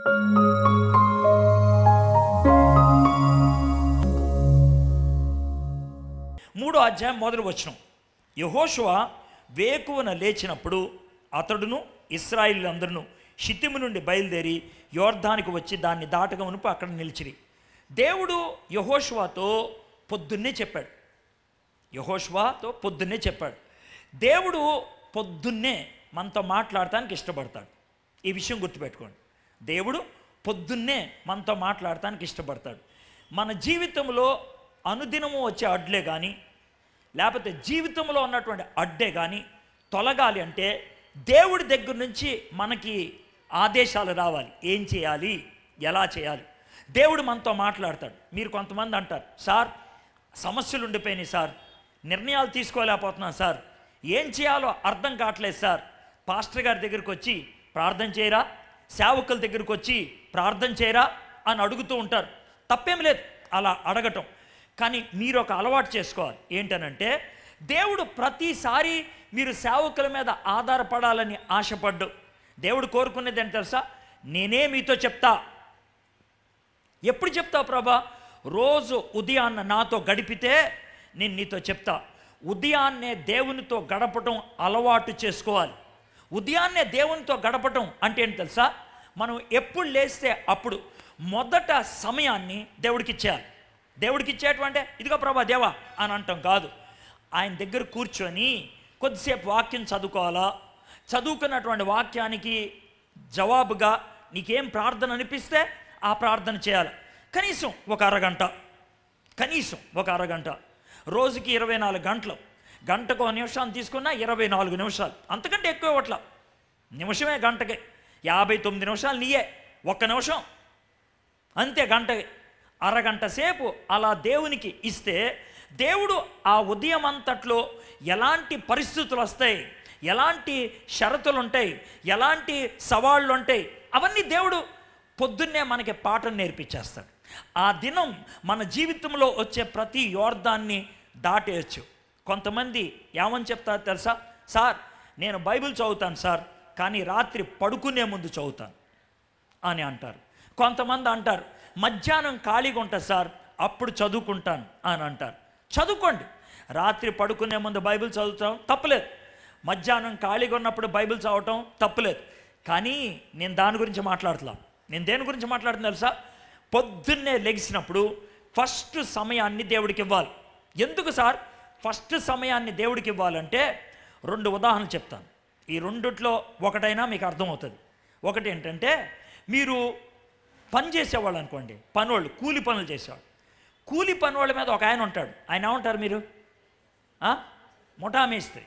మూడో అధ్యాయం మొదలు వచ్చిన యహోషువ వేకువన లేచినప్పుడు అతడును ఇస్రాయిలందరూ షితిము నుండి బయలుదేరి యోర్ధానికి వచ్చి దాన్ని దాటగా మునుపు అక్కడ నిలిచిరి దేవుడు యహోషువాతో పొద్దున్నే చెప్పాడు యహోష్వాతో పొద్దున్నే చెప్పాడు దేవుడు పొద్దున్నే మనతో మాట్లాడటానికి ఇష్టపడతాడు ఈ విషయం గుర్తుపెట్టుకోండి దేవుడు పొద్దున్నే మనతో మాట్లాడటానికి ఇష్టపడతాడు మన జీవితంలో అనుదినము వచ్చే అడ్లే కానీ లేకపోతే జీవితంలో ఉన్నటువంటి అడ్డే కానీ తొలగాలి అంటే దేవుడి దగ్గర నుంచి మనకి ఆదేశాలు రావాలి ఏం చేయాలి ఎలా చేయాలి దేవుడు మనతో మాట్లాడతాడు మీరు కొంతమంది అంటారు సార్ సమస్యలు ఉండిపోయినాయి సార్ నిర్ణయాలు తీసుకోలేకపోతున్నాను సార్ ఏం చేయాలో అర్థం కావట్లేదు సార్ పాస్టర్ గారి దగ్గరికి వచ్చి ప్రార్థన చేయరా సేవకుల దగ్గరికి వచ్చి ప్రార్థన చేయరా అని అడుగుతూ ఉంటారు తప్పేం లేదు అలా అడగటం కానీ మీరు ఒక అలవాటు చేసుకోవాలి ఏంటనంటే దేవుడు ప్రతిసారి మీరు సేవకుల మీద ఆధారపడాలని ఆశపడ్డు దేవుడు కోరుకునేది ఏంటి తెలుసా నేనే మీతో చెప్తా ఎప్పుడు చెప్తావు ప్రభా రోజు ఉదయాన్న నాతో గడిపితే నేను నీతో చెప్తా ఉదయాన్నే దేవునితో గడపటం అలవాటు చేసుకోవాలి ఉదయాన్నే దేవునితో గడపటం అంటే ఏంటి తెలుసా మనం ఎప్పుడు లేస్తే అప్పుడు మొదట సమయాన్ని దేవుడికి ఇచ్చేయాలి దేవుడికి ఇచ్చేటువంటి ఇదిగో ప్రభా దేవా అని అంటాం కాదు ఆయన దగ్గర కూర్చొని కొద్దిసేపు వాక్యం చదువుకోవాలా చదువుకున్నటువంటి వాక్యానికి జవాబుగా నీకేం ప్రార్థన అనిపిస్తే ఆ ప్రార్థన చేయాలి కనీసం ఒక అరగంట కనీసం ఒక అరగంట రోజుకి ఇరవై నాలుగు గంటలు గంటకు ఒక నిమిషాన్ని తీసుకున్నా ఇరవై నాలుగు నిమిషాలు అంతకంటే ఎక్కువ ఇవ్వట్ల నిమిషమే గంటకి యాభై తొమ్మిది నిమిషాలు నీయే ఒక్క నిమిషం అంతే గంటకి అరగంట సేపు అలా దేవునికి ఇస్తే దేవుడు ఆ ఉదయం అంతట్లో ఎలాంటి పరిస్థితులు వస్తాయి ఎలాంటి షరతులు ఉంటాయి ఎలాంటి సవాళ్ళు ఉంటాయి అవన్నీ దేవుడు పొద్దున్నే మనకి పాఠం నేర్పించేస్తాడు ఆ దినం మన జీవితంలో వచ్చే ప్రతి యోర్దాన్ని దాటేయచ్చు కొంతమంది ఏమని చెప్తారు తెలుసా సార్ నేను బైబిల్ చదువుతాను సార్ కానీ రాత్రి పడుకునే ముందు చదువుతాను అని అంటారు కొంతమంది అంటారు మధ్యాహ్నం ఖాళీగా ఉంటుంది సార్ అప్పుడు చదువుకుంటాను అని అంటారు చదువుకోండి రాత్రి పడుకునే ముందు బైబిల్ చదువుతాం తప్పులేదు మధ్యాహ్నం ఖాళీగా ఉన్నప్పుడు బైబిల్ చదవటం తప్పులేదు కానీ నేను దాని గురించి మాట్లాడుతున్నాను నేను దేని గురించి మాట్లాడుతున్నా తెలుసా పొద్దున్నే లెగిసినప్పుడు ఫస్ట్ సమయాన్ని దేవుడికి ఇవ్వాలి ఎందుకు సార్ ఫస్ట్ సమయాన్ని దేవుడికి ఇవ్వాలంటే రెండు ఉదాహరణలు చెప్తాను ఈ రెండిట్లో ఒకటైనా మీకు అర్థమవుతుంది ఒకటి ఏంటంటే మీరు పని చేసేవాళ్ళు అనుకోండి పనోళ్ళు కూలి పనులు చేసేవాళ్ళు కూలి పనివాళ్ళ మీద ఒక ఆయన ఉంటాడు ఆయన ఏమంటారు మీరు ఆ? ముఠా మేస్త్రి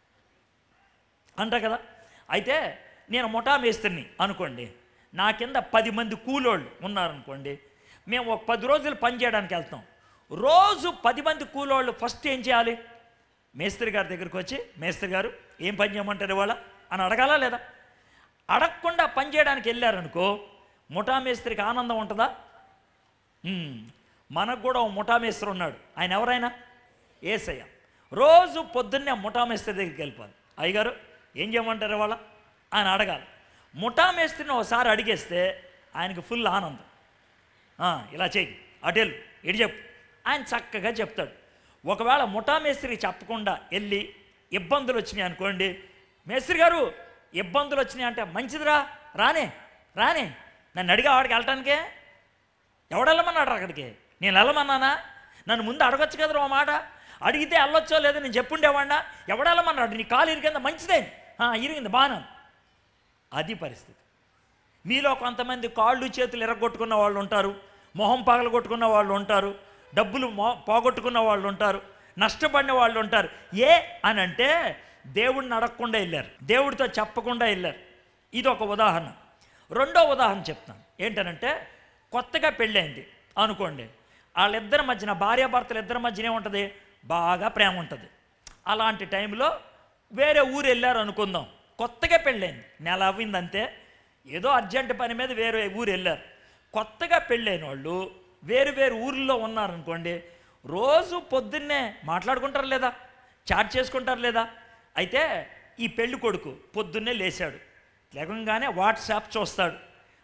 అంటారు కదా అయితే నేను ముఠా మేస్త్రిని అనుకోండి నా కింద పది మంది కూలోళ్ళు ఉన్నారనుకోండి మేము ఒక పది రోజులు పని చేయడానికి వెళ్తాం రోజు పది మంది కూలోళ్ళు ఫస్ట్ ఏం చేయాలి మేస్త్రి గారి దగ్గరికి వచ్చి మేస్త్రి గారు ఏం పని చేయమంటారు ఇవాళ అని అడగాలా లేదా అడగకుండా పని చేయడానికి వెళ్ళారనుకో ముఠా మేస్త్రికి ఆనందం ఉంటుందా ఉమ్, మనకు కూడా ఓ ముఠా మేస్త్రి ఉన్నాడు ఆయన ఎవరైనా ఏసయ్య రోజు పొద్దున్నే ముఠా మేస్త్రి దగ్గరికి వెళ్ళిపోవాలి అయ్యగారు ఏం చేయమంటారు ఇవాళ ఆయన అడగాలి ముఠా మేస్త్రిని ఒకసారి అడిగేస్తే ఆయనకి ఫుల్ ఆనందం ఆ, ఇలా చెయ్యి అటెల్ ఇటు చెప్పు ఆయన చక్కగా చెప్తాడు ఒకవేళ ముఠా మేస్త్రికి చెప్పకుండా వెళ్ళి ఇబ్బందులు వచ్చినాయి అనుకోండి మేస్త్రి గారు ఇబ్బందులు వచ్చినాయి అంటే మంచిదిరా రానే రానే నన్ను అడిగా వాడికి వెళ్ళటానికే ఎవడెళ్ళమన్నాడు అక్కడికి నేను వెళ్ళమన్నానా నన్ను ముందు అడగొచ్చు కదరా ఓ మాట అడిగితే వెళ్ళొచ్చో లేదో నేను చెప్పుండేవాడినా ఎవడెళ్ళమన్నాడు నీ కాలు ఇరికిందా మంచిదే ఆ, ఇరిగింది బాగా అది పరిస్థితి మీలో కొంతమంది కాళ్ళు చేతులు ఎరగొట్టుకున్న వాళ్ళు ఉంటారు మొహం పగలగొట్టుకున్న వాళ్ళు ఉంటారు డబ్బులు మో పోగొట్టుకున్న వాళ్ళు ఉంటారు నష్టపడిన వాళ్ళు ఉంటారు ఏ అని అంటే దేవుడిని అడగకుండా వెళ్ళారు దేవుడితో చెప్పకుండా వెళ్ళారు ఇది ఒక ఉదాహరణ రెండో ఉదాహరణ చెప్తాను ఏంటనంటే కొత్తగా పెళ్ళైంది అనుకోండి వాళ్ళిద్దరి మధ్యన భార్యాభర్తలు ఇద్దరి మధ్యన ఏముంటుంది బాగా ప్రేమ ఉంటుంది అలాంటి టైంలో వేరే ఊరు వెళ్ళారు అనుకుందాం కొత్తగా పెళ్ళైంది నెల అవ్విందంతే ఏదో అర్జెంట్ పని మీద వేరే ఊరు వెళ్ళారు కొత్తగా పెళ్ళైన వాళ్ళు వేరు వేరు ఊర్లో ఉన్నారనుకోండి రోజు పొద్దున్నే మాట్లాడుకుంటారు లేదా చాట్ చేసుకుంటారు లేదా అయితే ఈ పెళ్లి కొడుకు పొద్దున్నే లేచాడు లేకంగానే వాట్సాప్ చూస్తాడు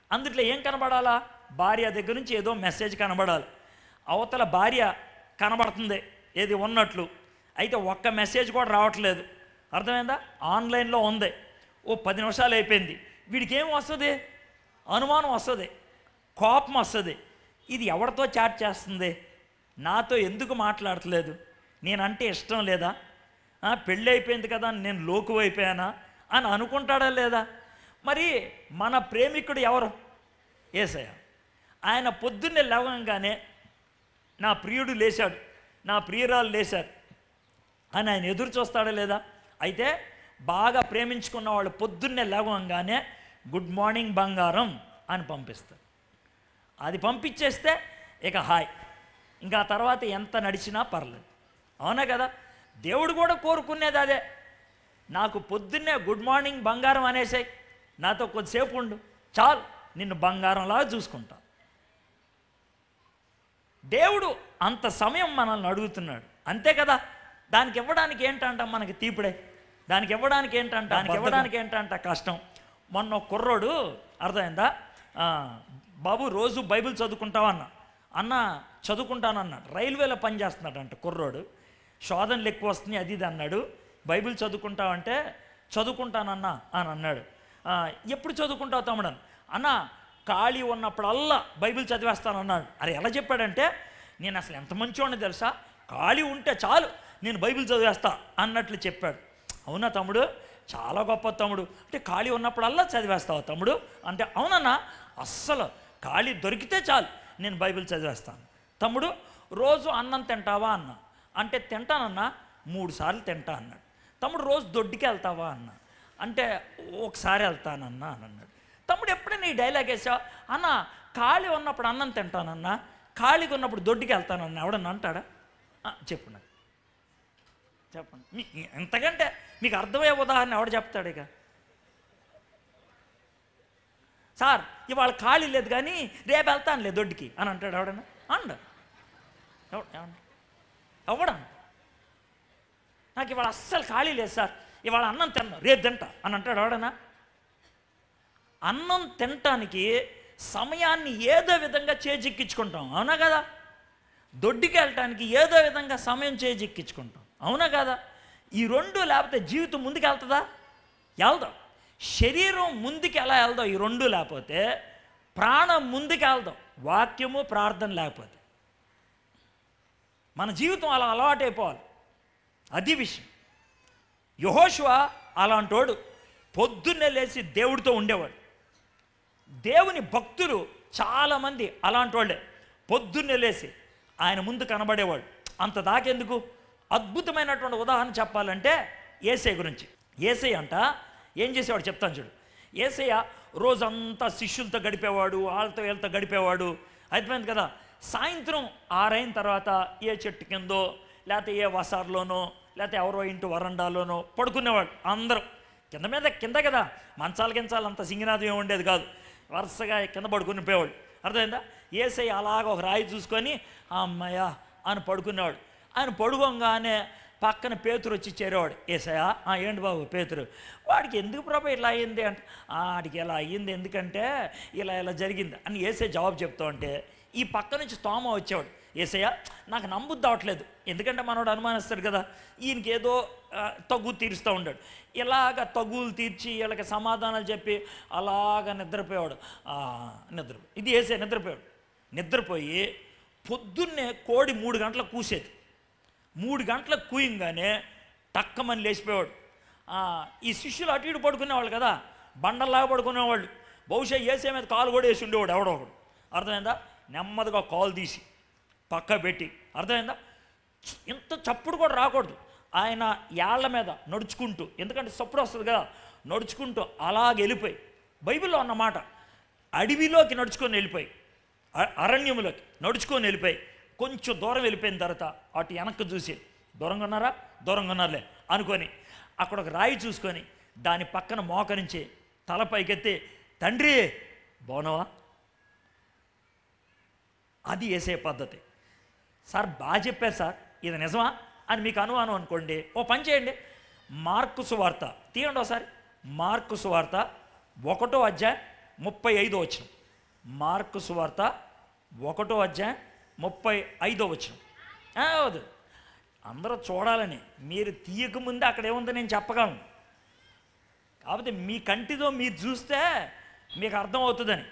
అందుట్లో ఏం కనబడాలా భార్య దగ్గర నుంచి ఏదో మెసేజ్ కనబడాలి అవతల భార్య కనబడుతుంది ఏది ఉన్నట్లు అయితే ఒక్క మెసేజ్ కూడా రావట్లేదు అర్థమైందా ఆన్లైన్లో ఉంది ఓ పది నిమిషాలు అయిపోయింది వీడికి ఏం వస్తుంది అనుమానం వస్తుంది కోపం వస్తుంది ఇది ఎవరితో చాట్ చేస్తుంది నాతో ఎందుకు మాట్లాడట్లేదు నేనంటే ఇష్టం లేదా ఆ, పెళ్ళి అయిపోయింది కదా నేను లోకు అయిపోయానా అని అనుకుంటాడా లేదా మరి మన ప్రేమికుడు ఎవరు ఏసయ్య ఆయన పొద్దున్నే లేవగానే నా ప్రియుడు లేచాడు నా ప్రియురాలు లేచారు అని ఆయన ఎదురు చూస్తాడా లేదా అయితే బాగా ప్రేమించుకున్న వాళ్ళు పొద్దున్నే లేవగానే గుడ్ మార్నింగ్ బంగారం అని పంపిస్తారు అది పంపించేస్తే ఇక హాయ్ ఇంకా ఆ తర్వాత ఎంత నడిచినా పర్లేదు అవునా కదా దేవుడు కూడా కోరుకునేది అదే నాకు పొద్దున్నే గుడ్ మార్నింగ్ బంగారం అనేసాయి నాతో కొద్దిసేపు ఉండు చాలు నిన్ను బంగారంలా చూసుకుంటా దేవుడు అంత సమయం మనల్ని అడుగుతున్నాడు అంతే కదా దానికి ఇవ్వడానికి ఏంటంట మనకి తీపిడే దానికి ఇవ్వడానికి ఏంటంట దానికి ఇవ్వడానికి ఏంటంట కష్టం మొన్న ఒక కుర్రోడు అర్థమైందా ఆ, బాబు రోజు బైబిల్ చదువుకుంటావా అన్న అన్న చదువుకుంటానన్నాడు రైల్వేలో పని చేస్తున్నాడంట కుర్రోడు శోధనలు ఎక్కువ వస్తున్నాయి అది ఇది అన్నాడు బైబిల్ చదువుకుంటావంటే చదువుకుంటానన్నా అని అన్నాడు "ఆ, ఎప్పుడు చదువుకుంటావు తమ్ముడు అని అన్న ఖాళీ ఉన్నప్పుడల్లా బైబిల్ చదివేస్తానన్నాడు అరే ఎలా చెప్పాడంటే నేను అసలు ఎంత మంచివాడిని తెలుసా ఖాళీ ఉంటే చాలు నేను బైబిల్ చదివేస్తా అన్నట్లు చెప్పాడు అవునా తమ్ముడు చాలా గొప్ప తమ్ముడు అంటే ఖాళీ ఉన్నప్పుడల్లా చదివేస్తావా తమ్ముడు అంటే అవునన్నా అస్సలు ఖాళీ దొరికితే చాలు నేను బైబిల్ చదివేస్తాను తమ్ముడు రోజు అన్నం తింటావా అన్న అంటే తింటానన్నా మూడు సార్లు తింటా అన్నాడు తమ్ముడు రోజు దొడ్డికి వెళ్తావా అన్న అంటే ఒకసారి వెళ్తానన్నా అని అన్నాడు తమ్ముడు ఎప్పుడైనా ఈ డైలాగ్ వేసావు అన్న ఖాళీ ఉన్నప్పుడు అన్నం తింటానన్నా ఖాళీగా ఉన్నప్పుడు దొడ్డికి వెళ్తానన్నా ఎవడన్నా అంటాడా ఆ, చెప్పు నాకు చెప్పండి మీ ఎంతకంటే మీకు అర్థమయ్యే ఉదాహరణ ఎవడు చెప్తాడు ఇక సార్ ఇవాళ ఖాళీ లేదు కానీ రేపు వెళ్తానులే దొడ్డికి అని అంటాడు ఎవడన్నా అండ ఎవడు ఏమన్నా ఎవడం నాకు ఇవాళ అస్సలు ఖాళీ లేదు సార్ ఇవాళ అన్నం తిన్నా రేపు తింటా అని అంటాడు ఎవడన్నా అన్నం తినటానికి సమయాన్ని ఏదో విధంగా చేజిక్కించుకుంటాం అవునా కదా దొడ్డికి వెళ్ళటానికి ఏదో విధంగా సమయం చేజిక్కించుకుంటాం అవునా కదా ఈ రెండు లేకపోతే జీవితం ముందుకు వెళ్తుందా వెళ్దాం శరీరం ముందుకు ఎలా వెళ్దాం ఈ రెండు లేకపోతే ప్రాణం ముందుకు వెళ్దాం వాక్యము ప్రార్థన లేకపోతే మన జీవితం అలా అలవాటైపోవాలి అది విషయం యహోశివ అలాంటోడు పొద్దున్నే లేచి దేవుడితో ఉండేవాడు దేవుని భక్తులు చాలామంది అలాంటి వాళ్ళే పొద్దున్నే లేచి ఆయన ముందు కనబడేవాడు అంత దాకెందుకు అద్భుతమైనటువంటి ఉదాహరణ చెప్పాలంటే ఏసై గురించి ఏసై అంట ఏం చేసేవాడు చెప్తాను చూడు ఏసయ్య రోజంతా శిష్యులతో గడిపేవాడు వాళ్ళతో వీళ్ళతో గడిపేవాడు అయిపోయింది కదా సాయంత్రం ఆరైన తర్వాత ఏ చెట్టు కిందో లేకపోతే ఏ వసార్లోనో లేకపోతే ఎవరో ఇంటి వరండాలోనో పడుకునేవాడు అందరూ కింద మీద కింద కదా మంచాల గించాలు అంత సింగినాదం ఏమి ఉండేది కాదు వరుసగా కింద పడుకుని పోయేవాడు అర్థమైందా ఏసై అలాగ ఒక రాయి చూసుకొని అమ్మయ్య అని పడుకునేవాడు ఆయన పడుకోగానే పక్కన పేతురు వచ్చి చేరేవాడు ఏసయా "ఆ, ఏంటి బాబు పేతురు వాడికి ఎందుకు ప్రభా ఇలా అయ్యింది అంటే "ఆ, వాడికి ఇలా అయ్యింది ఎందుకంటే ఇలా ఇలా జరిగింది అని ఏసై జవాబు చెప్తా ఉంటే ఈ పక్క నుంచి తోమ వచ్చేవాడు ఏసయ్య నాకు నమ్ముద్ది అవట్లేదు ఎందుకంటే మనోడు అనుమానిస్తాడు కదా ఈయనకి ఏదో ఆ, తగ్గు తీరుస్తూ ఉంటాడు ఇలాగ తగులు తీర్చి వీళ్ళకి సమాధానాలు చెప్పి అలాగ నిద్రపోయాడు ఆ, నిద్ర ఇది వేసే నిద్రపోయాడు నిద్రపోయి పొద్దున్నే కోడి మూడు గంటలకు కూసేది మూడు గంటలకు కూయంగానే టక్కమని లేచిపోయాడు ఆ, ఈ శిష్యులు అటు ఇటు పడుకునేవాళ్ళు కదా బండల్లాగా పడుకునేవాళ్ళు బహుశా ఏసే మీద కాలు కూడా వేసి ఉండేవాడు ఎవడో ఒకడు అర్థమైందా నెమ్మదిగా కాలు తీసి పక్క పెట్టి అర్థమైందా ఇంత చప్పుడు కూడా రాకూడదు ఆయన యాళ్ళ మీద నడుచుకుంటూ ఎందుకంటే చప్పుడు వస్తుంది కదా నడుచుకుంటూ అలాగ వెళ్ళిపోయి బైబిల్లో అన్నమాట అడవిలోకి నడుచుకొని వెళ్ళిపోయి అ- అరణ్యములోకి నడుచుకొని వెళ్ళిపోయి కొంచెం దూరం వెళ్ళిపోయిన తర్వాత అటు వెనక్కి చూసి దూరంగా ఉన్నారా దూరంగా ఉన్నారులే అనుకొని అక్కడ ఒక రాయి చూసుకొని దాని పక్కన మోకరించి తల పైకెత్తి తండ్రి బాగున్నావా అది వేసే పద్ధతి సార్ బాగా చెప్పారు సార్ ఇది నిజమా అని మీకు అనుమానం అనుకోండి ఓ పని చేయండి మార్కు సువార్త తీయండి ఒకసారి మార్కు సువార్త ఒకటో అధ్యాయం ముప్పై ఐదో వచ్చిన మార్కు సువార్త ఒకటో అధ్యాయం ముప్పై ఐదో వచ్చిన అవదు అందరూ చూడాలని మీరు తీయక ముందే అక్కడ ఏముందో నేను చెప్పగలను కాకపోతే మీ కంటితో మీరు చూస్తే మీకు అర్థం అవుతుందని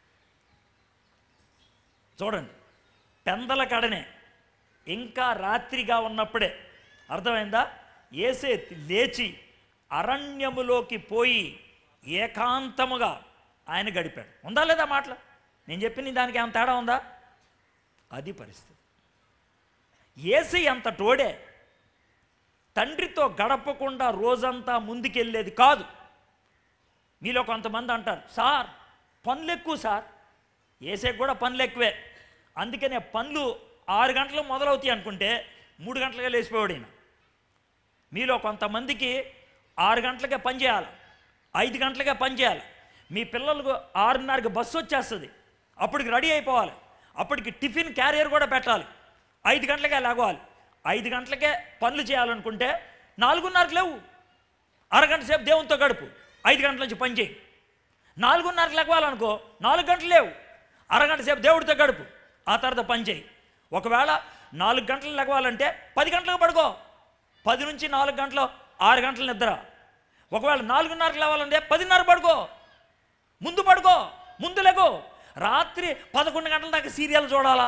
చూడండి పెందల కడనే ఇంకా రాత్రిగా ఉన్నప్పుడే అర్థమైందా ఏసే లేచి అరణ్యములోకి పోయి ఏకాంతముగా ఆయన గడిపాడు ఉందా లేదా మాటలు నేను చెప్పిన దానికి ఏమైనా తేడా ఉందా అది పరిస్థితి ఏసై అంత టోడే తండ్రితో గడపకుండా రోజంతా ముందుకెళ్ళేది కాదు మీలో కొంతమంది అంటారు సార్ పనులు ఎక్కువ సార్ ఏసే కూడా పనులు ఎక్కువే అందుకనే పనులు ఆరు గంటలు మొదలవుతాయి అనుకుంటే మూడు గంటలుగా లేచిపోయాడు ఈయన మీలో కొంతమందికి ఆరు గంటలకే పని చేయాలి ఐదు గంటలకే పని చేయాలి మీ పిల్లలకు ఆరున్నరకి బస్సు వచ్చేస్తుంది అప్పటికి రెడీ అయిపోవాలి అప్పటికి టిఫిన్ క్యారియర్ కూడా పెట్టాలి ఐదు గంటలకే లేవాలి ఐదు గంటలకే పనులు చేయాలనుకుంటే నాలుగున్నరకు లేవు అరగంట సేపు దేవునితో గడుపు ఐదు గంటల నుంచి పని చేయి నాలుగున్నరకు లెగవాలనుకో నాలుగు గంటలు లేవు అరగంట సేపు దేవుడితో గడుపు ఆ తర్వాత పని చేయి ఒకవేళ నాలుగు గంటలు లెగవాలంటే పది గంటలకు పడుకో పది నుంచి నాలుగు గంటలు ఆరు గంటల నిద్ర ఒకవేళ నాలుగున్నరకు లేవాలంటే పదిన్నర పడుకో ముందు పడుకో ముందు లెగో రాత్రి పదకొండు గంటల దాకా సీరియల్ చూడాలా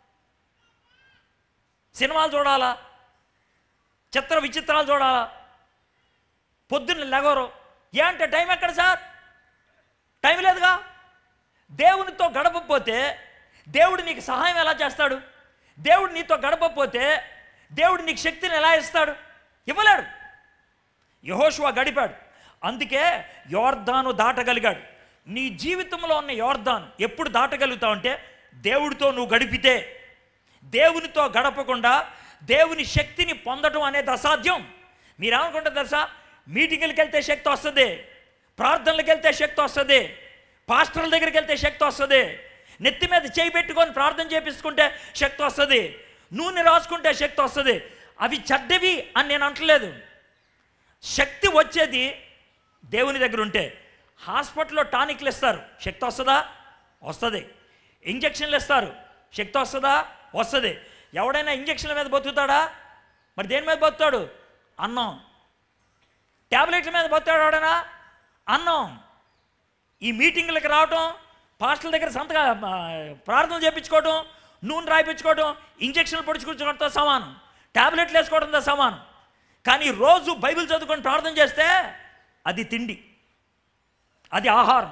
సినిమాలు చూడాలా చిత్ర విచిత్రాలు చూడాలా పొద్దున్న లెగవరు ఏ అంటే టైం ఎక్కడ సార్ టైం లేదుగా దేవునితో గడపకపోతే దేవుడు నీకు సహాయం ఎలా చేస్తాడు దేవుడు నీతో గడపకపోతే దేవుడు నీకు శక్తిని ఎలా ఇస్తాడు ఇవ్వలేడు యహోషువ గడిపాడు అందుకే యోర్ధాను దాటగలిగాడు నీ జీవితంలో ఉన్న యోర్ధాను ఎప్పుడు దాటగలుగుతావు అంటే దేవుడితో నువ్వు గడిపితే దేవునితో గడపకుండా దేవుని శక్తిని పొందడం అనేది అసాధ్యం మీరేమనుకుంటారు తెలుసా మీటింగ్లకు వెళ్తే శక్తి వస్తుంది ప్రార్థనలకు వెళ్తే శక్తి వస్తుంది పాస్టర్ల దగ్గరికి వెళ్తే శక్తి వస్తుంది నెత్తి మీద చేయి పెట్టుకొని ప్రార్థన చేపించుకుంటే శక్తి వస్తుంది నూనె రాసుకుంటే శక్తి వస్తుంది అవి చెడ్డవి అని నేను అంటలేదు శక్తి వచ్చేది దేవుని దగ్గర ఉంటే హాస్పిటల్లో టానిక్లు ఇస్తారు శక్తి వస్తుందా వస్తుంది ఇంజక్షన్లు ఇస్తారు శక్తి వస్తుందా వస్తుంది ఎవడైనా ఇంజక్షన్ల మీద బతుకుతాడా మరి దేని మీద బతుకుతాడు అన్నం ట్యాబ్లెట్ల మీద బతుకుతాడు ఎవడైనా అన్నం ఈ మీటింగ్లకు రావటం పాస్టల్ దగ్గర సంతగా ఆ, ప్రార్థన చేయించుకోవటం నూనె రాయించుకోవటం ఇంజక్షన్లు పొడుచుకోవడంతో సమానం ట్యాబ్లెట్లు వేసుకోవడంతో సమానం కానీ రోజు బైబిల్ చదువుకొని ప్రార్థన చేస్తే అది తిండి అది ఆహారం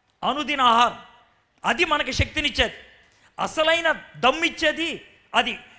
అనుదిన ఆహారం అది మనకి శక్తినిచ్చేది అసలైన దమ్మిచ్చేది అది